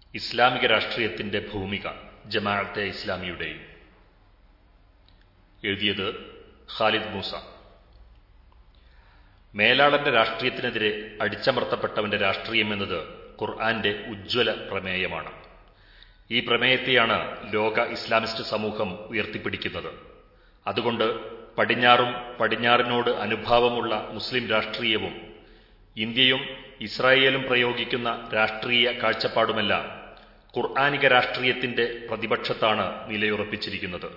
ഇസ്ലാമിക രാഷ്ട്രീയത്തിന്റെ ഭൂമിക ജമാഅത്തെ ഇസ്ലാമിയുടെയും എഴുതിയത് ഖാലിദ് മൂസ മേലാളന്റെ രാഷ്ട്രീയത്തിനെതിരെ അടിച്ചമർത്തപ്പെട്ടവന്റെ രാഷ്ട്രീയം എന്നത് ഖുർആന്റെ ഉജ്ജ്വല പ്രമേയമാണ് ഈ പ്രമേയത്തെയാണ് ലോക ഇസ്ലാമിസ്റ്റ് സമൂഹം ഉയർത്തിപ്പിടിക്കുന്നത് അതുകൊണ്ട് പടിഞ്ഞാറും പടിഞ്ഞാറിനോട് അനുഭാവമുള്ള മുസ്ലിം രാഷ്ട്രീയവും ഇന്ത്യയും ഇസ്രായേലും പ്രയോഗിക്കുന്ന രാഷ്ട്രീയ കാഴ്ചപ്പാടുമെല്ലാം ഖുർആാനിക രാഷ്ട്രീയത്തിന്റെ പ്രതിപക്ഷത്താണ് നിലയുറപ്പിച്ചിരിക്കുന്നത്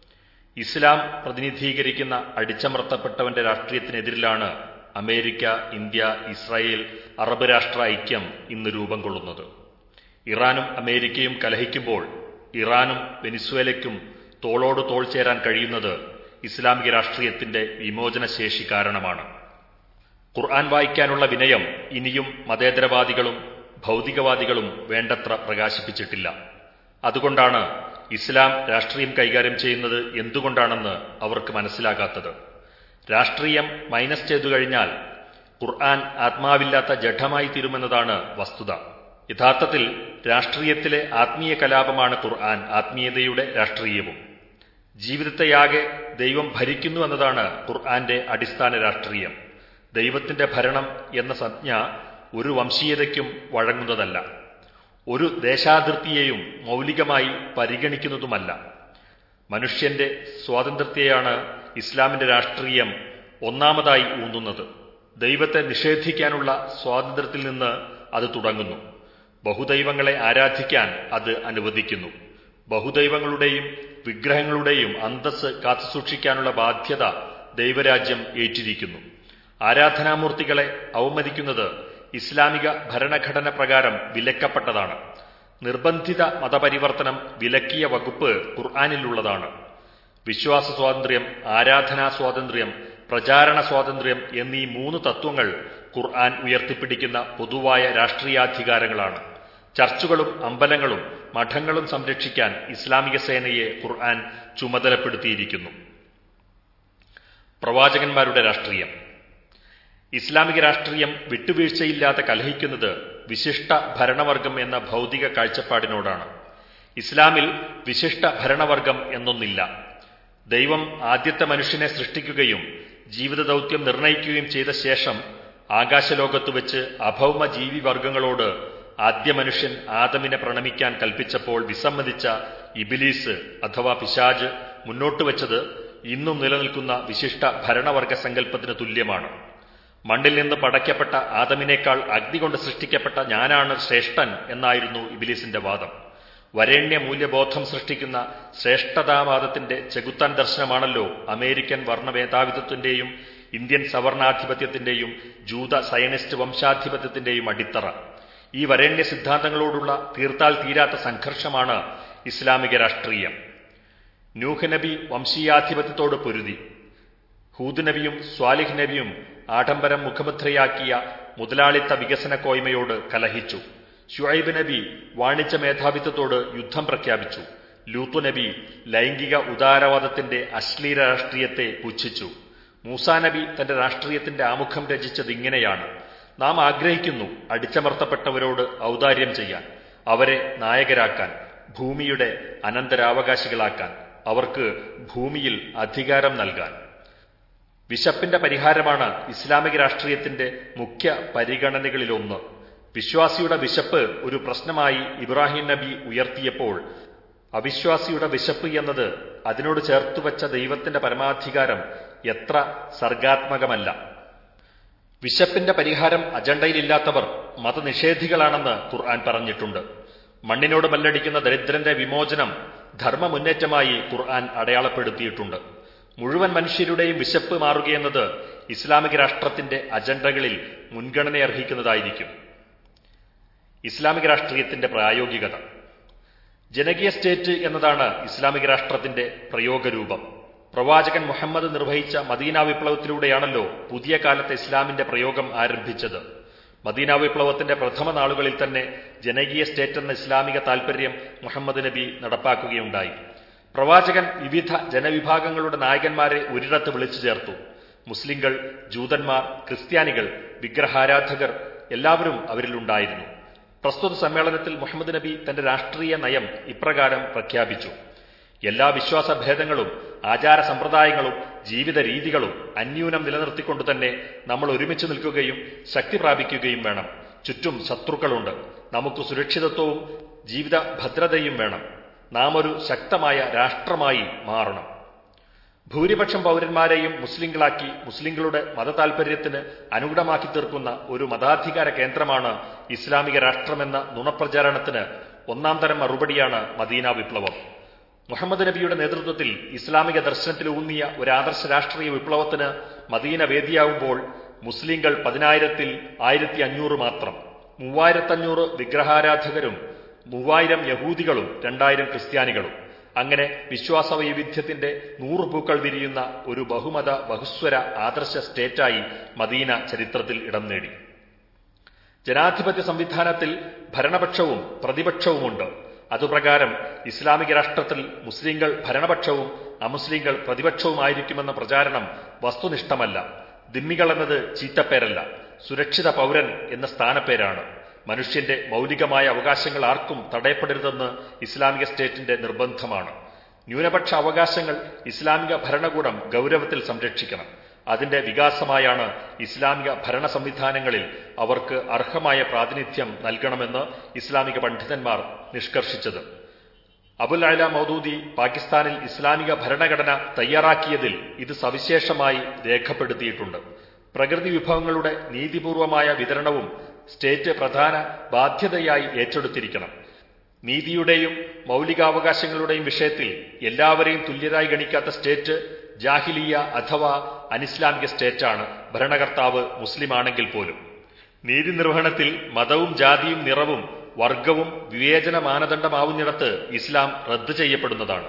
ഇസ്ലാം പ്രതിനിധീകരിക്കുന്ന അടിച്ചമർത്തപ്പെട്ടവന്റെ രാഷ്ട്രീയത്തിനെതിരിലാണ് അമേരിക്ക ഇന്ത്യ ഇസ്രായേൽ അറബ് രാഷ്ട്ര ഐക്യം ഇന്ന് രൂപം കൊള്ളുന്നത് ഇറാനും അമേരിക്കയും കലഹിക്കുമ്പോൾ ഇറാനും വെനിസ്വേലയ്ക്കും തോളോട് തോൾ ചേരാൻ കഴിയുന്നത് ഇസ്ലാമിക രാഷ്ട്രീയത്തിന്റെ വിമോചനശേഷി കാരണമാണ് ഖുർആൻ വായിക്കാനുള്ള വിനയം ഇനിയും മതേതരവാദികളും ഭൗതികവാദികളും വേണ്ടത്ര പ്രകാശിപ്പിച്ചിട്ടില്ല അതുകൊണ്ടാണ് ഇസ്ലാം രാഷ്ട്രീയം കൈകാര്യം ചെയ്യുന്നത് എന്തുകൊണ്ടാണെന്ന് അവർക്ക് മനസ്സിലാകാത്തത് രാഷ്ട്രീയം മൈനസ് ചെയ്തു കഴിഞ്ഞാൽ ഖുർആൻ ആത്മാവില്ലാത്ത ജഡമായി തീരുമെന്നതാണ് വസ്തുത യഥാർത്ഥത്തിൽ രാഷ്ട്രീയത്തിലെ ആത്മീയ കലാപമാണ് ഖുർആൻ ആത്മീയതയുടെ രാഷ്ട്രീയവും ജീവിതത്തെയാകെ ദൈവം ഭരിക്കുന്നു എന്നതാണ് ഖുർആന്റെ അടിസ്ഥാന രാഷ്ട്രീയം ദൈവത്തിന്റെ ഭരണം എന്ന സംജ്ഞ ഒരു വംശീയതയ്ക്കും വഴങ്ങുന്നതല്ല ഒരു ദേശാതിർത്തിയെയും മൗലികമായി പരിഗണിക്കുന്നതുമല്ല മനുഷ്യന്റെ സ്വാതന്ത്ര്യത്തെയാണ് ഇസ്ലാമിന്റെ രാഷ്ട്രീയം ഒന്നാമതായി ഊന്നുന്നത് ദൈവത്തെ നിഷേധിക്കാനുള്ള സ്വാതന്ത്ര്യത്തിൽ നിന്ന് അത് തുടങ്ങുന്നു ബഹുദൈവങ്ങളെ ആരാധിക്കാൻ അത് അനുവദിക്കുന്നു ബഹുദൈവങ്ങളുടെയും വിഗ്രഹങ്ങളുടെയും അന്തസ് കാത്തുസൂക്ഷിക്കാനുള്ള ബാധ്യത ദൈവരാജ്യം ഏറ്റിരിക്കുന്നു ആരാധനാമൂർത്തികളെ അവമതിക്കുന്നത് ഇസ്ലാമിക ഭരണഘടന പ്രകാരം വിലക്കപ്പെട്ടതാണ് നിർബന്ധിത മതപരിവർത്തനം വിലക്കിയ വകുപ്പ് ഖുർആാനിലുള്ളതാണ് വിശ്വാസ സ്വാതന്ത്ര്യം ആരാധനാ സ്വാതന്ത്ര്യം പ്രചാരണ സ്വാതന്ത്ര്യം എന്നീ മൂന്ന് തത്വങ്ങൾ ഖുർആൻ ഉയർത്തിപ്പിടിക്കുന്ന പൊതുവായ രാഷ്ട്രീയാധികാരങ്ങളാണ് ചർച്ചുകളും അമ്പലങ്ങളും മഠങ്ങളും സംരക്ഷിക്കാൻ ഇസ്ലാമിക സേനയെ ഖുർആൻ ചുമതലപ്പെടുത്തിയിരിക്കുന്നു പ്രവാചകന്മാരുടെ രാഷ്ട്രീയം ഇസ്ലാമിക രാഷ്ട്രീയം വിട്ടുവീഴ്ചയില്ലാതെ കലഹിക്കുന്നത് വിശിഷ്ട ഭരണവർഗം എന്ന ഭൗതിക കാഴ്ചപ്പാടിനോടാണ് ഇസ്ലാമിൽ വിശിഷ്ട ഭരണവർഗം എന്നൊന്നില്ല ദൈവം ആദ്യത്തെ മനുഷ്യനെ സൃഷ്ടിക്കുകയും ജീവിത ദൗത്യം നിർണയിക്കുകയും ചെയ്ത ശേഷം ആകാശലോകത്ത് വെച്ച് അഭൗമ ജീവിവർഗങ്ങളോട് ആദ്യ മനുഷ്യൻ ആദമിനെ പ്രണമിക്കാൻ കൽപ്പിച്ചപ്പോൾ വിസമ്മതിച്ച ഇബിലീസ് അഥവാ പിശാജ് മുന്നോട്ട് വെച്ചത് ഇന്നും നിലനിൽക്കുന്ന വിശിഷ്ട ഭരണവർഗ സങ്കല്പത്തിന് തുല്യമാണ് മണ്ണിൽ നിന്ന് പടയ്ക്കപ്പെട്ട ആദമിനേക്കാൾ അഗ്നി കൊണ്ട് സൃഷ്ടിക്കപ്പെട്ട ഞാനാണ് ശ്രേഷ്ഠൻ എന്നായിരുന്നു ഇബിലീസിന്റെ വാദം വരേണ്യ മൂല്യബോധം സൃഷ്ടിക്കുന്ന ശ്രേഷ്ഠതാവാദത്തിന്റെ ചെകുത്താൻ ദർശനമാണല്ലോ അമേരിക്കൻ വർണ്ണമേധാവിത്വത്തിന്റെയും ഇന്ത്യൻ സവർണാധിപത്യത്തിന്റെയും ജൂത സയനിസ്റ്റ് വംശാധിപത്യത്തിന്റെയും അടിത്തറ ഈ വരേണ്യ സിദ്ധാന്തങ്ങളോടുള്ള തീർത്താൽ തീരാത്ത സംഘർഷമാണ് ഇസ്ലാമിക രാഷ്ട്രീയം നൂഹ് നബി വംശീയാധിപത്യത്തോട് പൊരുതി ഹൂദ് നബിയും സ്വാലിഹ് നബിയും ആഡംബരം മുഖമുദ്രയാക്കിയ മുതലാളിത്ത വികസന കോയ്മയോട് കലഹിച്ചു ഷുഐബ് നബി വാണിജ്യ മേധാവിത്വത്തോട് യുദ്ധം പ്രഖ്യാപിച്ചു ലൂത്തു നബി ലൈംഗിക ഉദാരവാദത്തിന്റെ അശ്ലീല രാഷ്ട്രീയത്തെ പുച്ഛിച്ചു മൂസാ നബി തന്റെ രാഷ്ട്രീയത്തിന്റെ ആമുഖം രചിച്ചത് ഇങ്ങനെയാണ് നാം ആഗ്രഹിക്കുന്നു അടിച്ചമർത്തപ്പെട്ടവരോട് ഔദാര്യം ചെയ്യാൻ അവരെ നായകരാക്കാൻ ഭൂമിയുടെ അനന്തരാവകാശികളാക്കാൻ അവർക്ക് ഭൂമിയിൽ അധികാരം നൽകാൻ വിശപ്പിന്റെ പരിഹാരമാണ് ഇസ്ലാമിക രാഷ്ട്രീയത്തിന്റെ മുഖ്യ പരിഗണനകളിലൊന്ന് വിശ്വാസിയുടെ വിശപ്പ് ഒരു പ്രശ്നമായി ഇബ്രാഹിം നബി ഉയർത്തിയപ്പോൾ അവിശ്വാസിയുടെ വിശപ്പ് എന്നത് അതിനോട് ചേർത്തുവച്ച ദൈവത്തിന്റെ പരമാധികാരം എത്ര സർഗാത്മകമല്ല വിശപ്പിന്റെ പരിഹാരം അജണ്ടയിലില്ലാത്തവർ മതനിഷേധികളാണെന്ന് ഖുർആൻ പറഞ്ഞിട്ടുണ്ട് മണ്ണിനോട് മല്ലടിക്കുന്ന ദരിദ്രന്റെ വിമോചനം ധർമ്മ മുന്നേറ്റമായി ഖുർആൻ അടയാളപ്പെടുത്തിയിട്ടുണ്ട് മുഴുവൻ മനുഷ്യരുടെയും വിശപ്പ് മാറുകയെന്നത് ഇസ്ലാമിക രാഷ്ട്രത്തിന്റെ അജണ്ടകളിൽ മുൻഗണനയർഹിക്കുന്നതായിരിക്കും ഇസ്ലാമിക രാഷ്ട്രീയത്തിന്റെ പ്രായോഗികത ജനകീയ സ്റ്റേറ്റ് എന്നതാണ് ഇസ്ലാമിക രാഷ്ട്രത്തിന്റെ പ്രയോഗരൂപം പ്രവാചകൻ മുഹമ്മദ് നിർവഹിച്ച മദീന വിപ്ലവത്തിലൂടെയാണല്ലോ പുതിയ കാലത്തെ ഇസ്ലാമിന്റെ പ്രയോഗം ആരംഭിച്ചത് മദീന വിപ്ലവത്തിന്റെ പ്രഥമ നാളുകളിൽ തന്നെ ജനകീയ സ്റ്റേറ്റ് എന്ന ഇസ്ലാമിക താൽപര്യം മുഹമ്മദ് നബി നടപ്പാക്കുകയുണ്ടായി പ്രവാചകൻ വിവിധ ജനവിഭാഗങ്ങളുടെ നായകന്മാരെ ഒരിടത്ത് വിളിച്ചു ചേർത്തു മുസ്ലിങ്ങൾ ജൂതന്മാർ ക്രിസ്ത്യാനികൾ വിഗ്രഹാരാധകർ എല്ലാവരും അവരിലുണ്ടായിരുന്നു പ്രസ്തുത സമ്മേളനത്തിൽ മുഹമ്മദ് നബി തന്റെ രാഷ്ട്രീയ നയം ഇപ്രകാരം പ്രഖ്യാപിച്ചു എല്ലാ വിശ്വാസഭേദങ്ങളും ആചാര സമ്പ്രദായങ്ങളും ജീവിത രീതികളും അന്യൂനം നിലനിർത്തിക്കൊണ്ട് തന്നെ നമ്മൾ ഒരുമിച്ച് നിൽക്കുകയും ശക്തി പ്രാപിക്കുകയും വേണം ചുറ്റും ശത്രുക്കളുണ്ട് നമുക്ക് സുരക്ഷിതത്വവും ജീവിത ഭദ്രതയും വേണം നാം ഒരു ശക്തമായ രാഷ്ട്രമായി മാറണം ഭൂരിപക്ഷം പൗരന്മാരെയും മുസ്ലിങ്ങളാക്കി മുസ്ലിങ്ങളുടെ മതതാൽപര്യത്തിന് അനുകൂലമാക്കി തീർക്കുന്ന ഒരു മതാധികാര കേന്ദ്രമാണ് ഇസ്ലാമിക രാഷ്ട്രമെന്ന നുണപ്രചാരണത്തിന് ഒന്നാം തരം മറുപടിയാണ് മദീന വിപ്ലവം മുഹമ്മദ് നബിയുടെ നേതൃത്വത്തിൽ ഇസ്ലാമിക ദർശനത്തിൽ ഊന്നിയ ഒരു ആദർശ രാഷ്ട്രീയ വിപ്ലവത്തിന് മദീന വേദിയാവുമ്പോൾ മുസ്ലിങ്ങൾ പതിനായിരത്തിൽ ആയിരത്തി അഞ്ഞൂറ് മാത്രം മൂവായിരത്തഞ്ഞൂറ് വിഗ്രഹാരാധകരും മൂവായിരം യഹൂദികളും രണ്ടായിരം ക്രിസ്ത്യാനികളും അങ്ങനെ വിശ്വാസ വൈവിധ്യത്തിന്റെ നൂറ് പൂക്കൾ വിരിയുന്ന ഒരു ബഹുമത ബഹുസ്വര ആദർശ സ്റ്റേറ്റായി മദീന ചരിത്രത്തിൽ ഇടം നേടി ജനാധിപത്യ സംവിധാനത്തിൽ ഭരണപക്ഷവും പ്രതിപക്ഷവുമുണ്ട് അതുപ്രകാരം ഇസ്ലാമിക രാഷ്ട്രത്തിൽ മുസ്ലിങ്ങൾ ഭരണപക്ഷവും അമുസ്ലിങ്ങൾ പ്രതിപക്ഷവുമായിരിക്കുമെന്ന പ്രചാരണം വസ്തുനിഷ്ഠമല്ല ദിമ്മികൾ എന്നത് ചീത്തപ്പേരല്ല സുരക്ഷിത പൗരൻ എന്ന സ്ഥാനപ്പേരാണ് മനുഷ്യന്റെ മൗലികമായ അവകാശങ്ങൾ ആർക്കും തടയപ്പെടരുതെന്ന് ഇസ്ലാമിക സ്റ്റേറ്റിന്റെ നിർബന്ധമാണ് ന്യൂനപക്ഷ അവകാശങ്ങൾ ഇസ്ലാമിക ഭരണകൂടം ഗൗരവത്തിൽ സംരക്ഷിക്കണം അതിന്റെ വികാസമായാണ് ഇസ്ലാമിക ഭരണ സംവിധാനങ്ങളിൽ അവർക്ക് അർഹമായ പ്രാതിനിധ്യം നൽകണമെന്ന് ഇസ്ലാമിക പണ്ഡിതന്മാർ നിഷ്കർഷിച്ചത് അബുൽ അല മൗദൂദി പാകിസ്ഥാനിൽ ഇസ്ലാമിക ഭരണഘടന തയ്യാറാക്കിയതിൽ ഇത് സവിശേഷമായി രേഖപ്പെടുത്തിയിട്ടുണ്ട് പ്രകൃതി വിഭവങ്ങളുടെ നീതിപൂർവമായ വിതരണവും സ്റ്റേറ്റ് പ്രധാന ബാധ്യതയായി ഏറ്റെടുത്തിരിക്കണം നീതിയുടെയും മൗലികാവകാശങ്ങളുടെയും വിഷയത്തിൽ എല്ലാവരെയും തുല്യരായി ഗണിക്കാത്ത സ്റ്റേറ്റ് ജാഹിലിയ അഥവാ അനിസ്ലാമിക സ്റ്റേറ്റാണ് ഭരണകർത്താവ് മുസ്ലിമാണെങ്കിൽ പോലും നീതി നിർവഹണത്തിൽ മതവും ജാതിയും നിറവും വർഗവും വിവേചന മാനദണ്ഡമാവുന്നിടത്ത് ഇസ്ലാം റദ്ദ് ചെയ്യപ്പെടുന്നതാണ്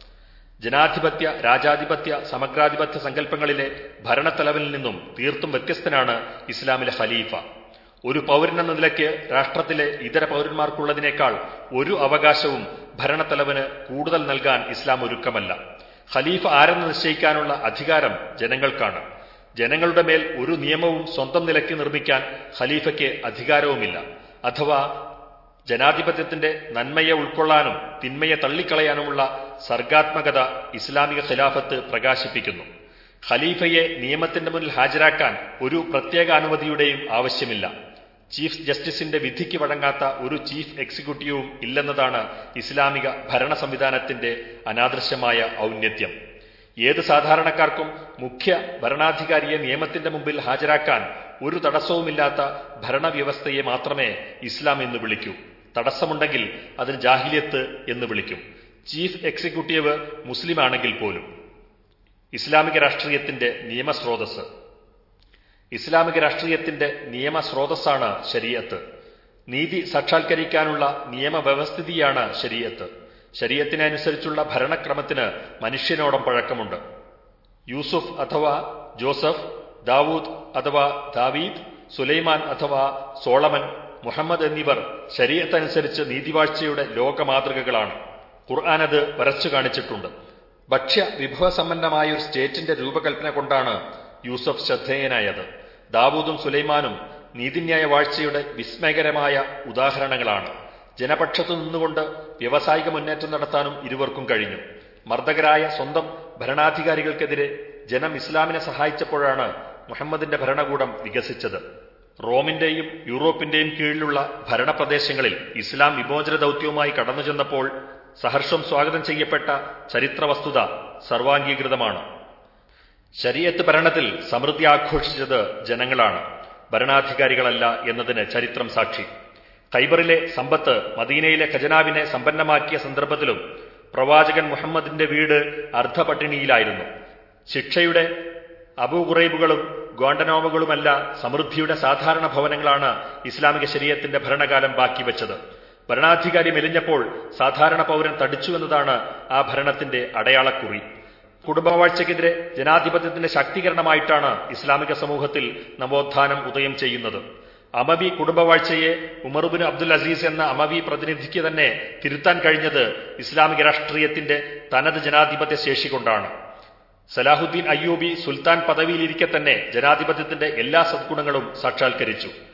ജനാധിപത്യ രാജാധിപത്യ സമഗ്രാധിപത്യ സങ്കല്പങ്ങളിലെ ഭരണത്തലവനിൽ നിന്നും തീർത്തും വ്യത്യസ്തനാണ് ഇസ്ലാമിലെ ഖലീഫ ഒരു പൗരനെന്ന നിലയ്ക്ക് രാഷ്ട്രത്തിലെ ഇതര പൗരന്മാർക്കുള്ളതിനേക്കാൾ ഒരു അവകാശവും ഭരണത്തലവന് കൂടുതൽ നൽകാൻ ഇസ്ലാം ഒരുക്കമല്ല ഖലീഫ ആരെന്ന് നിശ്ചയിക്കാനുള്ള അധികാരം ജനങ്ങൾക്കാണ് ജനങ്ങളുടെ മേൽ ഒരു നിയമവും സ്വന്തം നിലയ്ക്ക് നിർമ്മിക്കാൻ ഖലീഫയ്ക്ക് അധികാരവുമില്ല അഥവാ ജനാധിപത്യത്തിന്റെ നന്മയെ ഉൾക്കൊള്ളാനും തിന്മയെ തള്ളിക്കളയാനുമുള്ള സർഗാത്മകത ഇസ്ലാമിക ഖിലാഫത്ത് പ്രകാശിപ്പിക്കുന്നു ഖലീഫയെ നിയമത്തിന്റെ മുന്നിൽ ഹാജരാക്കാൻ ഒരു പ്രത്യേക അനുമതിയുടെയും ആവശ്യമില്ല ചീഫ് ജസ്റ്റിസിന്റെ വിധിക്ക് വഴങ്ങാത്ത ഒരു ചീഫ് എക്സിക്യൂട്ടീവും ഇല്ലെന്നതാണ് ഇസ്ലാമിക ഭരണ സംവിധാനത്തിന്റെ അനാദൃശ്യമായ ഔന്നത്യം ഏത് സാധാരണക്കാർക്കും മുഖ്യ ഭരണാധികാരിയെ നിയമത്തിന്റെ മുമ്പിൽ ഹാജരാക്കാൻ ഒരു തടസ്സവുമില്ലാത്ത ഭരണവ്യവസ്ഥയെ മാത്രമേ ഇസ്ലാം എന്ന് വിളിക്കൂ തടസ്സമുണ്ടെങ്കിൽ അതിന് ജാഹിലിയത്ത് എന്ന് വിളിക്കും ചീഫ് എക്സിക്യൂട്ടീവ് മുസ്ലിമാണെങ്കിൽ പോലും ഇസ്ലാമിക രാഷ്ട്രീയത്തിന്റെ നിയമസ്രോതസ് ഇസ്ലാമിക രാഷ്ട്രീയത്തിന്റെ നിയമസ്രോതസ്സാണ് ശരീഅത്ത് നീതി സാക്ഷാത്കരിക്കാനുള്ള നിയമവ്യവസ്ഥിതിയാണ് ശരീഅത്ത് ശരീഅത്തിനനുസരിച്ചുള്ള ഭരണക്രമത്തിന് മനുഷ്യനോടം പഴക്കമുണ്ട് യൂസുഫ് അഥവാ ജോസഫ് ദാവൂദ് അഥവാ ദാവീദ് സുലൈമാൻ അഥവാ സോളമൻ മുഹമ്മദ് എന്നിവർ ശരീരത്തനുസരിച്ച് നീതിവാഴ്ചയുടെ ലോകമാതൃകകളാണ് ഖുർആൻ അത് വരച്ചു കാണിച്ചിട്ടുണ്ട് ഭക്ഷ്യ വിഭവസമ്പന്നമായ ഒരു സ്റ്റേറ്റിന്റെ രൂപകൽപ്പന കൊണ്ടാണ് യൂസഫ് ശ്രദ്ധേയനായത് ദാവൂദും സുലൈമാനും നീതിന്യായ വാഴ്ചയുടെ വിസ്മയകരമായ ഉദാഹരണങ്ങളാണ് ജനപക്ഷത്തു നിന്നുകൊണ്ട് വ്യവസായിക മുന്നേറ്റം നടത്താനും ഇരുവർക്കും കഴിഞ്ഞു മർദ്ദകരായ സ്വന്തം ഭരണാധികാരികൾക്കെതിരെ ജനം ഇസ്ലാമിനെ സഹായിച്ചപ്പോഴാണ് മുഹമ്മദിന്റെ ഭരണകൂടം വികസിച്ചത് റോമിന്റെയും യൂറോപ്പിന്റെയും കീഴിലുള്ള ഭരണപ്രദേശങ്ങളിൽ ഇസ്ലാം വിമോചന ദൗത്യവുമായി കടന്നു ചെന്നപ്പോൾ സഹർഷം സ്വാഗതം ചെയ്യപ്പെട്ട ചരിത്ര വസ്തുത സർവാംഗീകൃതമാണ് ശരീഅത്ത് ഭരണത്തിൽ സമൃദ്ധി ആഘോഷിച്ചത് ജനങ്ങളാണ് ഭരണാധികാരികളല്ല എന്നതിന് ചരിത്രം സാക്ഷി ഖൈബറിലെ സമ്പത്ത് മദീനയിലെ ഖജനാവിനെ സമ്പന്നമാക്കിയ സന്ദർഭത്തിലും പ്രവാചകൻ മുഹമ്മദിന്റെ വീട് അർദ്ധപട്ടിണിയിലായിരുന്നു ശിക്ഷയുടെ അബൂകുറൈബുകളും ഗോണ്ടനോമുകളുമല്ല സമൃദ്ധിയുടെ സാധാരണ ഭവനങ്ങളാണ് ഇസ്ലാമിക ശരീരത്തിന്റെ ഭരണകാലം ബാക്കി വെച്ചത് ഭരണാധികാരി മെലിഞ്ഞപ്പോൾ സാധാരണ പൗരൻ തടിച്ചുവെന്നതാണ് ആ ഭരണത്തിന്റെ അടയാളക്കുറി കുടുംബവാഴ്ചയ്ക്കെതിരെ ജനാധിപത്യത്തിന്റെ ശാക്തീകരണമായിട്ടാണ് ഇസ്ലാമിക സമൂഹത്തിൽ നവോത്ഥാനം ഉദയം ചെയ്യുന്നത് അമവി കുടുംബവാഴ്ചയെ ഉമറുബിൻ അബ്ദുൽ അസീസ് എന്ന അമവി പ്രതിനിധിക്ക് തന്നെ തിരുത്താൻ കഴിഞ്ഞത് ഇസ്ലാമിക രാഷ്ട്രീയത്തിന്റെ തനത് ജനാധിപത്യ ശേഷി കൊണ്ടാണ് സലാഹുദ്ദീൻ അയ്യൂബി സുൽത്താൻ പദവിയിലിരിക്കെ തന്നെ ജനാധിപത്യത്തിന്റെ എല്ലാ സദ്ഗുണങ്ങളും സാക്ഷാത്കരിച്ചു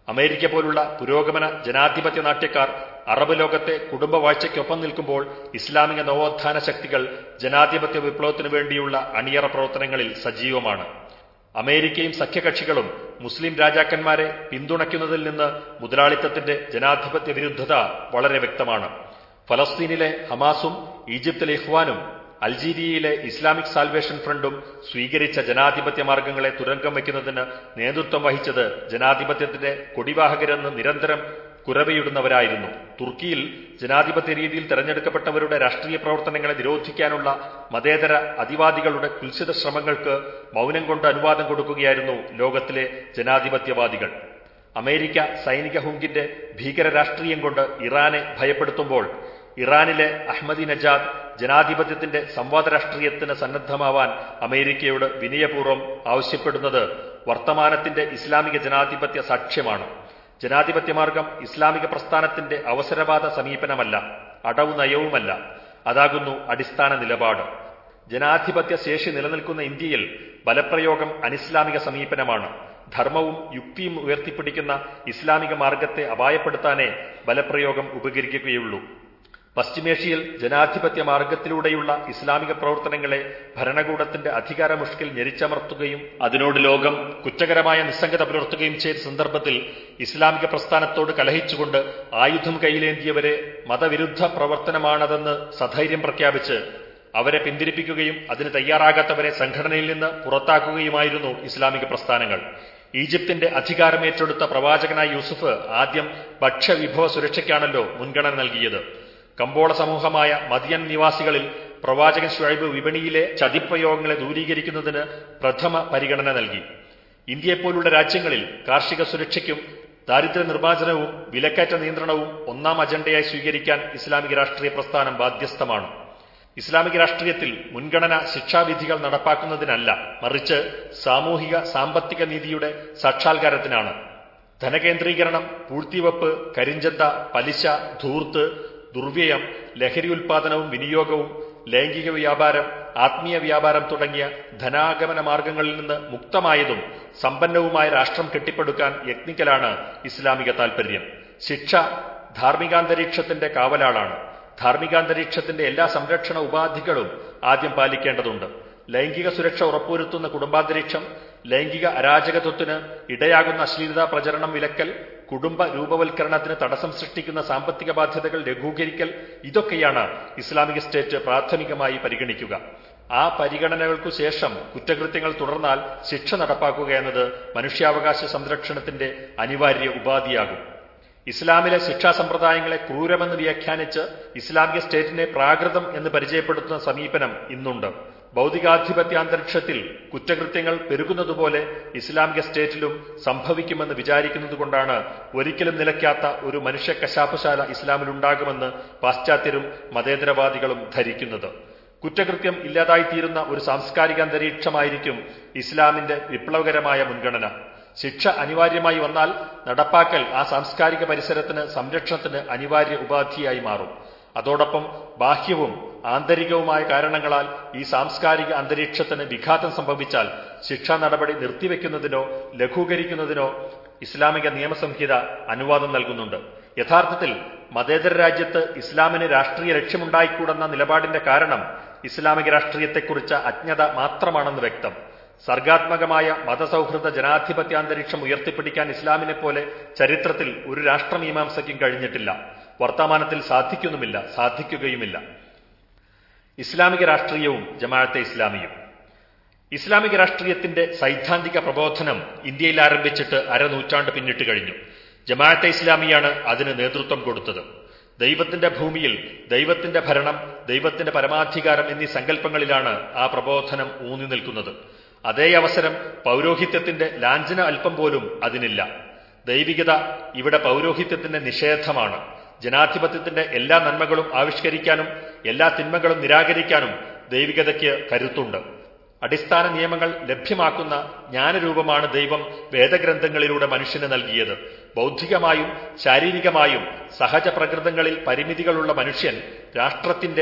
അമേരിക്ക പോലുള്ള പുരോഗമന ജനാധിപത്യ നാട്യക്കാർ അറബ് ലോകത്തെ കുടുംബവാഴ്ചയ്ക്കൊപ്പം നിൽക്കുമ്പോൾ ഇസ്ലാമിക നവോത്ഥാന ശക്തികൾ ജനാധിപത്യ വിപ്ലവത്തിനു വേണ്ടിയുള്ള അണിയറ പ്രവർത്തനങ്ങളിൽ സജീവമാണ് അമേരിക്കയും സഖ്യകക്ഷികളും മുസ്ലിം രാജാക്കന്മാരെ പിന്തുണയ്ക്കുന്നതിൽ നിന്ന് മുതലാളിത്തത്തിന്റെ ജനാധിപത്യ വിരുദ്ധത വളരെ വ്യക്തമാണ് ഫലസ്തീനിലെ ഹമാസും ഈജിപ്തിലെ ഇഹ്വാനും അൾജീരിയയിലെ ഇസ്ലാമിക് സാൽവേഷൻ ഫ്രണ്ടും സ്വീകരിച്ച ജനാധിപത്യ മാർഗങ്ങളെ തുരങ്കം വയ്ക്കുന്നതിന് നേതൃത്വം വഹിച്ചത് ജനാധിപത്യത്തിന്റെ കൊടിവാഹകരെന്ന് നിരന്തരം കുരവയിടുന്നവരായിരുന്നു തുർക്കിയിൽ ജനാധിപത്യ രീതിയിൽ തെരഞ്ഞെടുക്കപ്പെട്ടവരുടെ രാഷ്ട്രീയ പ്രവർത്തനങ്ങളെ നിരോധിക്കാനുള്ള മതേതര അതിവാദികളുടെ കുൽസിത ശ്രമങ്ങൾക്ക് മൗനം കൊണ്ട് അനുവാദം കൊടുക്കുകയായിരുന്നു ലോകത്തിലെ ജനാധിപത്യവാദികൾ അമേരിക്ക സൈനിക ഹുങ്കിന്റെ ഭീകര രാഷ്ട്രീയം കൊണ്ട് ഇറാനെ ഭയപ്പെടുത്തുമ്പോൾ ഇറാനിലെ അഹമ്മദി നജാദ് ജനാധിപത്യത്തിന്റെ സംവാദ രാഷ്ട്രീയത്തിന് സന്നദ്ധമാവാൻ അമേരിക്കയോട് വിനയപൂർവ്വം ആവശ്യപ്പെടുന്നത് വർത്തമാനത്തിന്റെ ഇസ്ലാമിക ജനാധിപത്യ സാക്ഷ്യമാണ് ജനാധിപത്യ മാർഗം ഇസ്ലാമിക പ്രസ്ഥാനത്തിന്റെ അവസരവാദ സമീപനമല്ല അടവു നയവുമല്ല അതാകുന്നു അടിസ്ഥാന നിലപാട് ജനാധിപത്യ ശേഷി നിലനിൽക്കുന്ന ഇന്ത്യയിൽ ബലപ്രയോഗം അനിസ്ലാമിക സമീപനമാണ് ധർമ്മവും യുക്തിയും ഉയർത്തിപ്പിടിക്കുന്ന ഇസ്ലാമിക മാർഗത്തെ അപായപ്പെടുത്താനേ ബലപ്രയോഗം ഉപകരിക്കുകയുള്ളൂ പശ്ചിമേഷ്യയിൽ ജനാധിപത്യ മാർഗത്തിലൂടെയുള്ള ഇസ്ലാമിക പ്രവർത്തനങ്ങളെ ഭരണകൂടത്തിന്റെ അധികാരമുഷ്കിൽ ഞെരിച്ചമർത്തുകയും അതിനോട് ലോകം കുറ്റകരമായ നിസ്സംഗത പുലർത്തുകയും ചെയ്ത സന്ദർഭത്തിൽ ഇസ്ലാമിക പ്രസ്ഥാനത്തോട് കലഹിച്ചുകൊണ്ട് ആയുധം കയ്യിലേന്തിയവരെ മതവിരുദ്ധ പ്രവർത്തനമാണതെന്ന് സധൈര്യം പ്രഖ്യാപിച്ച് അവരെ പിന്തിരിപ്പിക്കുകയും അതിന് തയ്യാറാകാത്തവരെ സംഘടനയിൽ നിന്ന് പുറത്താക്കുകയുമായിരുന്നു ഇസ്ലാമിക പ്രസ്ഥാനങ്ങൾ ഈജിപ്തിന്റെ അധികാരമേറ്റെടുത്ത പ്രവാചകനായ യൂസുഫ് ആദ്യം ഭക്ഷ്യവിഭവ സുരക്ഷയ്ക്കാണല്ലോ മുൻഗണന നൽകിയത് കമ്പോള സമൂഹമായ മദിയൻ നിവാസികളിൽ പ്രവാചകൻ ഷുഐബ് വിപണിയിലെ ചതിപ്രയോഗങ്ങളെ ദൂരീകരിക്കുന്നതിന് പ്രഥമ പരിഗണന നൽകി ഇന്ത്യയെപ്പോലുള്ള രാജ്യങ്ങളിൽ കാർഷിക സുരക്ഷയ്ക്കും ദാരിദ്ര്യ നിർമ്മാർജ്ജനവും വിലക്കയറ്റ നിയന്ത്രണവും ഒന്നാം അജണ്ടയായി സ്വീകരിക്കാൻ ഇസ്ലാമിക രാഷ്ട്രീയ പ്രസ്ഥാനം ബാധ്യസ്ഥമാണ് ഇസ്ലാമിക രാഷ്ട്രീയത്തിൽ മുൻഗണന ശിക്ഷാവിധികൾ നടപ്പാക്കുന്നതിനല്ല മറിച്ച് സാമൂഹിക സാമ്പത്തിക നീതിയുടെ സാക്ഷാത്കാരത്തിനാണ് ധനകേന്ദ്രീകരണം പൂഴ്ത്തിവെപ്പ് കരിഞ്ചന്ത പലിശ ധൂർത്ത് ദുർവ്യയം ലഹരി ഉൽപാദനവും വിനിയോഗവും ലൈംഗിക വ്യാപാരം ആത്മീയ വ്യാപാരം തുടങ്ങിയ ധനാഗമന മാർഗങ്ങളിൽ നിന്ന് മുക്തമായതും സമ്പന്നവുമായ രാഷ്ട്രം കെട്ടിപ്പടുക്കാൻ യത്നിക്കലാണ് ഇസ്ലാമിക താൽപര്യം ശിക്ഷ ധാർമ്മികാന്തരീക്ഷത്തിന്റെ കാവലാളാണ് ധാർമ്മികാന്തരീക്ഷത്തിന്റെ എല്ലാ സംരക്ഷണ ഉപാധികളും ആദ്യം പാലിക്കേണ്ടതുണ്ട് ലൈംഗിക സുരക്ഷ ഉറപ്പുവരുത്തുന്ന കുടുംബാന്തരീക്ഷം ലൈംഗിക അരാജകത്വത്തിന് ഇടയാകുന്ന അശ്ലീലതാ പ്രചരണം വിലക്കൽ കുടുംബ രൂപവൽക്കരണത്തിന് തടസ്സം സൃഷ്ടിക്കുന്ന സാമ്പത്തിക ബാധ്യതകൾ ലഘൂകരിക്കൽ ഇതൊക്കെയാണ് ഇസ്ലാമിക സ്റ്റേറ്റ് പ്രാഥമികമായി പരിഗണിക്കുക ആ പരിഗണനകൾക്കു ശേഷം കുറ്റകൃത്യങ്ങൾ തുടർന്നാൽ ശിക്ഷ നടപ്പാക്കുക എന്നത് മനുഷ്യാവകാശ സംരക്ഷണത്തിന്റെ അനിവാര്യ ഉപാധിയാകും ഇസ്ലാമിലെ ശിക്ഷാ സമ്പ്രദായങ്ങളെ ക്രൂരമെന്ന് വ്യാഖ്യാനിച്ച് ഇസ്ലാമിക സ്റ്റേറ്റിനെ പ്രാകൃതം എന്ന് പരിചയപ്പെടുത്തുന്ന സമീപനം ഇന്നുണ്ട് ഭൗതികാധിപത്യാന്തരീക്ഷത്തിൽ കുറ്റകൃത്യങ്ങൾ പെരുകുന്നതുപോലെ ഇസ്ലാമിക സ്റ്റേറ്റിലും സംഭവിക്കുമെന്ന് വിചാരിക്കുന്നതുകൊണ്ടാണ് ഒരിക്കലും നിലയ്ക്കാത്ത ഒരു മനുഷ്യ കശാപ്പശാല ഇസ്ലാമിലുണ്ടാകുമെന്ന് പാശ്ചാത്യരും മതേതരവാദികളും ധരിക്കുന്നത് കുറ്റകൃത്യം ഇല്ലാതായിത്തീരുന്ന ഒരു സാംസ്കാരിക അന്തരീക്ഷമായിരിക്കും ഇസ്ലാമിന്റെ വിപ്ലവകരമായ മുൻഗണന ശിക്ഷ അനിവാര്യമായി വന്നാൽ നടപ്പാക്കൽ ആ സാംസ്കാരിക പരിസരത്തിന് സംരക്ഷണത്തിന് അനിവാര്യ ഉപാധിയായി മാറും അതോടൊപ്പം ബാഹ്യവും ആന്തരികവുമായ കാരണങ്ങളാൽ ഈ സാംസ്കാരിക അന്തരീക്ഷത്തിന് വിഘാതം സംഭവിച്ചാൽ ശിക്ഷാ നടപടി നിർത്തിവെക്കുന്നതിനോ ലഘൂകരിക്കുന്നതിനോ ഇസ്ലാമിക നിയമസംഹിത അനുവാദം നൽകുന്നുണ്ട് യഥാർത്ഥത്തിൽ മതേതര രാജ്യത്ത് ഇസ്ലാമിന് രാഷ്ട്രീയ ലക്ഷ്യമുണ്ടായിക്കൂടെന്ന നിലപാടിന്റെ കാരണം ഇസ്ലാമിക രാഷ്ട്രീയത്തെക്കുറിച്ച അജ്ഞത മാത്രമാണെന്ന് വ്യക്തം സർഗാത്മകമായ മതസൗഹൃദ ജനാധിപത്യാന്തരീക്ഷം ഉയർത്തിപ്പിടിക്കാൻ ഇസ്ലാമിനെ പോലെ ചരിത്രത്തിൽ ഒരു രാഷ്ട്രമീമാംസയ്ക്കും കഴിഞ്ഞിട്ടില്ല വർത്തമാനത്തിൽ സാധിക്കുന്നുമില്ല സാധിക്കുകയുമില്ല ഇസ്ലാമിക രാഷ്ട്രീയവും ജമാഅത്തെ ഇസ്ലാമിയും ഇസ്ലാമിക രാഷ്ട്രീയത്തിന്റെ സൈദ്ധാന്തിക പ്രബോധനം ഇന്ത്യയിൽ ആരംഭിച്ചിട്ട് അരനൂറ്റാണ്ട് പിന്നിട്ട് കഴിഞ്ഞു ജമാഅത്തെ ഇസ്ലാമിയാണ് അതിന് നേതൃത്വം കൊടുത്തത് ദൈവത്തിന്റെ ഭൂമിയിൽ ദൈവത്തിന്റെ ഭരണം ദൈവത്തിന്റെ പരമാധികാരം എന്നീ സങ്കല്പങ്ങളിലാണ് ആ പ്രബോധനം ഊന്നി നിൽക്കുന്നത് അതേ അവസരം പൗരോഹിത്യത്തിന്റെ ലാഞ്ചന അല്പം പോലും അതിനില്ല ദൈവികത ഇവിടെ പൗരോഹിത്യത്തിന്റെ നിഷേധമാണ് ജനാധിപത്യത്തിന്റെ എല്ലാ നന്മകളും ആവിഷ്കരിക്കാനും എല്ലാ തിന്മകളും നിരാകരിക്കാനും ദൈവികതയ്ക്ക് കരുത്തുണ്ട് അടിസ്ഥാന നിയമങ്ങൾ ലഭ്യമാക്കുന്ന ജ്ഞാനരൂപമാണ് ദൈവം വേദഗ്രന്ഥങ്ങളിലൂടെ മനുഷ്യന് നൽകിയത് ബൗദ്ധികമായും ശാരീരികമായും സഹജ പ്രകൃതങ്ങളിൽ പരിമിതികളുള്ള മനുഷ്യൻ രാഷ്ട്രത്തിന്റെ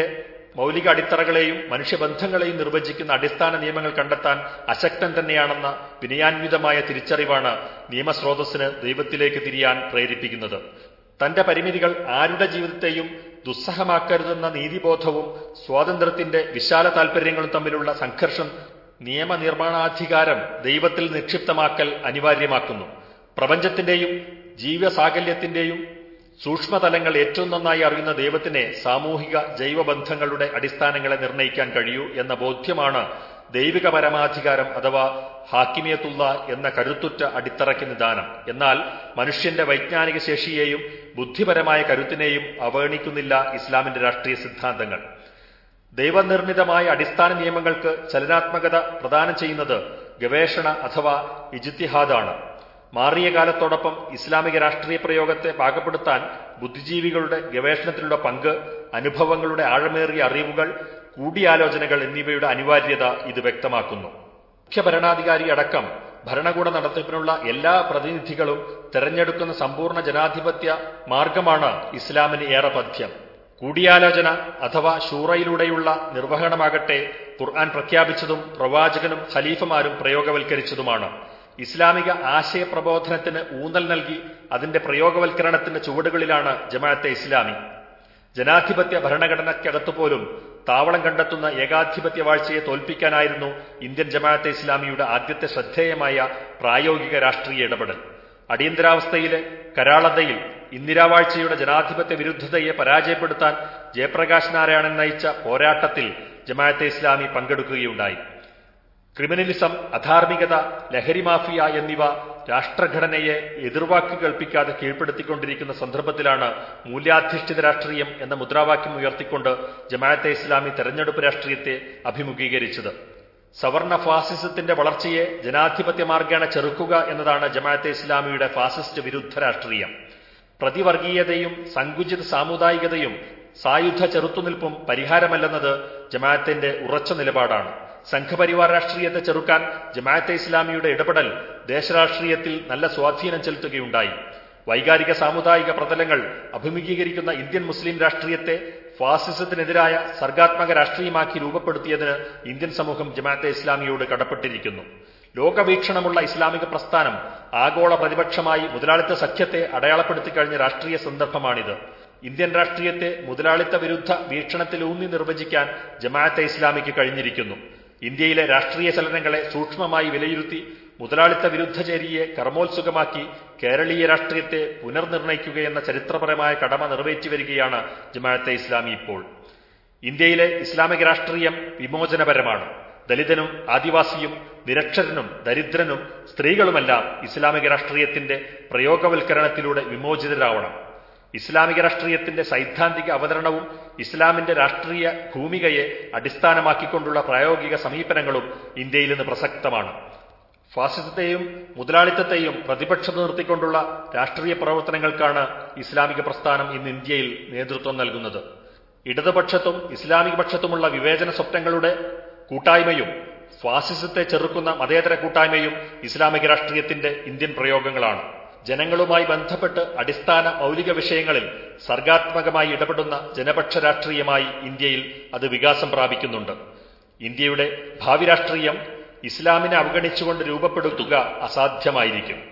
മൗലിക അടിത്തറകളെയും മനുഷ്യബന്ധങ്ങളെയും നിർവചിക്കുന്ന അടിസ്ഥാന നിയമങ്ങൾ കണ്ടെത്താൻ അശക്തൻ തന്നെയാണെന്ന വിനയാന്വിതമായ തിരിച്ചറിവാണ് നിയമസ്രോതസ്സിന് ദൈവത്തിലേക്ക് തിരിയാൻ പ്രേരിപ്പിക്കുന്നത് തന്റെ പരിമിതികൾ ആരുടെ ജീവിതത്തെയും ദുസ്സഹമാക്കരുതെന്ന നീതിബോധവും സ്വാതന്ത്ര്യത്തിന്റെ വിശാല താൽപര്യങ്ങളും തമ്മിലുള്ള സംഘർഷം നിയമനിർമ്മാണാധികാരം ദൈവത്തിൽ നിക്ഷിപ്തമാക്കൽ അനിവാര്യമാക്കുന്നു പ്രപഞ്ചത്തിന്റെയും ജീവസാകല്യത്തിന്റെയും സൂക്ഷ്മതലങ്ങൾ ഏറ്റവും നന്നായി അറിയുന്ന ദൈവത്തിനെ സാമൂഹിക ജൈവബന്ധങ്ങളുടെ അടിസ്ഥാനങ്ങളെ നിർണ്ണയിക്കാൻ കഴിയൂ എന്ന ബോധ്യമാണ് ദൈവിക പരമാധികാരം അഥവാ ഹാക്കിമിയത്തുള്ള എന്ന കരുത്തുറ്റ അടിത്തറയ്ക്ക് നിദാനം എന്നാൽ മനുഷ്യന്റെ വൈജ്ഞാനിക ശേഷിയെയും ബുദ്ധിപരമായ കരുത്തിനെയും അവഗണിക്കുന്നില്ല ഇസ്ലാമിന്റെ രാഷ്ട്രീയ സിദ്ധാന്തങ്ങൾ ദൈവനിർമ്മിതമായ അടിസ്ഥാന നിയമങ്ങൾക്ക് ചലനാത്മകത പ്രദാനം ചെയ്യുന്നത് ഗവേഷണ അഥവാ ഇജിത്തിഹാദാണ് മാറിയ കാലത്തോടൊപ്പം ഇസ്ലാമിക രാഷ്ട്രീയ പ്രയോഗത്തെ പാകപ്പെടുത്താൻ ബുദ്ധിജീവികളുടെ ഗവേഷണത്തിലുള്ള പങ്ക് അനുഭവങ്ങളുടെ ആഴമേറിയ അറിവുകൾ കൂടിയാലോചനകൾ എന്നിവയുടെ അനിവാര്യത ഇത് വ്യക്തമാക്കുന്നു മുഖ്യ ഭരണാധികാരി അടക്കം ഭരണകൂട നടത്തിപ്പിനുള്ള എല്ലാ പ്രതിനിധികളും തെരഞ്ഞെടുക്കുന്ന സമ്പൂർണ്ണ ജനാധിപത്യ മാർഗമാണ് ഇസ്ലാമിന് ഏറെ പഥ്യം കൂടിയാലോചന അഥവാ ഷൂറയിലൂടെയുള്ള നിർവഹണമാകട്ടെ ഖുർആൻ പ്രഖ്യാപിച്ചതും പ്രവാചകനും ഖലീഫമാരും പ്രയോഗവൽക്കരിച്ചതുമാണ് ഇസ്ലാമിക ആശയപ്രബോധനത്തിന് ഊന്നൽ നൽകി അതിന്റെ പ്രയോഗവൽക്കരണത്തിന്റെ ചുവടുകളിലാണ് ജമാഅത്തെ ഇസ്ലാമി ജനാധിപത്യ ഭരണഘടനയ്ക്കകത്തു പോലും താവളം കണ്ടെത്തുന്ന ഏകാധിപത്യ വാഴ്ചയെ തോൽപ്പിക്കാനായിരുന്നു ഇന്ത്യൻ ജമാഅത്തെ ഇസ്ലാമിയുടെ ആദ്യത്തെ ശ്രദ്ധേയമായ പ്രായോഗിക രാഷ്ട്രീയ ഇടപെടൽ അടിയന്തരാവസ്ഥയിലെ കരാളതയിൽ ഇന്ദിരാവാഴ്ചയുടെ ജനാധിപത്യ വിരുദ്ധതയെ പരാജയപ്പെടുത്താൻ ജയപ്രകാശ് നാരായണൻ നയിച്ച പോരാട്ടത്തിൽ ജമാഅത്തെ ഇസ്ലാമി പങ്കെടുക്കുകയുണ്ടായി ക്രിമിനലിസം അധാർമികത ലഹരി മാഫിയ എന്നിവ രാഷ്ട്രഘടനയെ എതിർവാക്ക് കൽപ്പിക്കാതെ കീഴ്പ്പെടുത്തിക്കൊണ്ടിരിക്കുന്ന സന്ദർഭത്തിലാണ് മൂല്യാധിഷ്ഠിത രാഷ്ട്രീയം എന്ന മുദ്രാവാക്യം ഉയർത്തിക്കൊണ്ട് ജമാഅത്തെ ഇസ്ലാമി തെരഞ്ഞെടുപ്പ് രാഷ്ട്രീയത്തെ അഭിമുഖീകരിച്ചത് സവർണ ഫാസിസത്തിന്റെ വളർച്ചയെ ജനാധിപത്യ മാർഗേണ ചെറുക്കുക എന്നതാണ് ജമാഅത്തെ ഇസ്ലാമിയുടെ ഫാസിസ്റ്റ് വിരുദ്ധ രാഷ്ട്രീയം പ്രതിവർഗീയതയും സങ്കുചിത സാമുദായികതയും സായുധ ചെറുത്തുനിൽപ്പും പരിഹാരമല്ലെന്നത് ജമാഅത്തിന്റെ ഉറച്ച നിലപാടാണ് സംഘപരിവാർ രാഷ്ട്രീയത്തെ ചെറുക്കാൻ ജമാഅത്തെ ഇസ്ലാമിയുടെ ഇടപെടൽ ദേശരാഷ്ട്രീയത്തിൽ നല്ല സ്വാധീനം ചെലുത്തുകയുണ്ടായി വൈകാരിക സാമുദായിക പ്രതലങ്ങൾ അഭിമുഖീകരിക്കുന്ന ഇന്ത്യൻ മുസ്ലിം രാഷ്ട്രീയത്തെ ഫാസിസത്തിനെതിരായ സർഗാത്മക രാഷ്ട്രീയമാക്കി രൂപപ്പെടുത്തിയതിന് ഇന്ത്യൻ സമൂഹം ജമാഅത്തെ ഇസ്ലാമിയോട് കടപ്പെട്ടിരിക്കുന്നു ലോകവീക്ഷണമുള്ള ഇസ്ലാമിക പ്രസ്ഥാനം ആഗോള പ്രതിപക്ഷമായി മുതലാളിത്ത സഖ്യത്തെ അടയാളപ്പെടുത്തി കഴിഞ്ഞ രാഷ്ട്രീയ സന്ദർഭമാണിത് ഇന്ത്യൻ രാഷ്ട്രീയത്തെ മുതലാളിത്ത വിരുദ്ധ വീക്ഷണത്തിലൂന്നി നിർവചിക്കാൻ ജമാഅത്തെ ഇസ്ലാമിക്ക് കഴിഞ്ഞിരിക്കുന്നു ഇന്ത്യയിലെ രാഷ്ട്രീയ ചലനങ്ങളെ സൂക്ഷ്മമായി വിലയിരുത്തി മുതലാളിത്ത വിരുദ്ധചേരിയെ കർമ്മോത്സുകമാക്കി കേരളീയ രാഷ്ട്രീയത്തെ പുനർനിർണയിക്കുകയെന്ന ചരിത്രപരമായ കടമ നിറവേറ്റിവരികയാണ് ജമാഅത്തെ ഇസ്ലാമി ഇപ്പോൾ ഇന്ത്യയിലെ ഇസ്ലാമിക രാഷ്ട്രീയം വിമോചനപരമാണ് ദലിതനും ആദിവാസിയും നിരക്ഷരനും ദരിദ്രനും സ്ത്രീകളുമെല്ലാം ഇസ്ലാമിക രാഷ്ട്രീയത്തിന്റെ പ്രയോഗവൽക്കരണത്തിലൂടെ വിമോചിതരാവണം ഇസ്ലാമിക രാഷ്ട്രീയത്തിന്റെ സൈദ്ധാന്തിക അവതരണവും ഇസ്ലാമിന്റെ രാഷ്ട്രീയ ഭൂമികയെ അടിസ്ഥാനമാക്കിക്കൊണ്ടുള്ള പ്രായോഗിക സമീപനങ്ങളും ഇന്ത്യയിൽ നിന്ന് പ്രസക്തമാണ് ഫാസിസത്തെയും മുതലാളിത്തത്തെയും പ്രതിപക്ഷത്ത് നിർത്തിക്കൊണ്ടുള്ള രാഷ്ട്രീയ പ്രവർത്തനങ്ങൾക്കാണ് ഇസ്ലാമിക പ്രസ്ഥാനം ഇന്ന് ഇന്ത്യയിൽ നേതൃത്വം നൽകുന്നത് ഇടതുപക്ഷത്തും ഇസ്ലാമിക പക്ഷത്തുമുള്ള വിവേചന സ്വപ്നങ്ങളുടെ കൂട്ടായ്മയും ഫാസിസത്തെ ചെറുക്കുന്ന മതേതര കൂട്ടായ്മയും ഇസ്ലാമിക രാഷ്ട്രീയത്തിന്റെ ഇന്ത്യൻ പ്രയോഗങ്ങളാണ് ജനങ്ങളുമായി ബന്ധപ്പെട്ട് അടിസ്ഥാന മൗലിക വിഷയങ്ങളിൽ സർഗാത്മകമായി ഇടപെടുന്ന ജനപക്ഷ രാഷ്ട്രീയമായി ഇന്ത്യയിൽ അത് വികാസം പ്രാപിക്കുന്നുണ്ട് ഇന്ത്യയുടെ ഭാവി രാഷ്ട്രീയം ഇസ്ലാമിനെ അവഗണിച്ചുകൊണ്ട് രൂപപ്പെടുത്തുക അസാധ്യമായിരിക്കും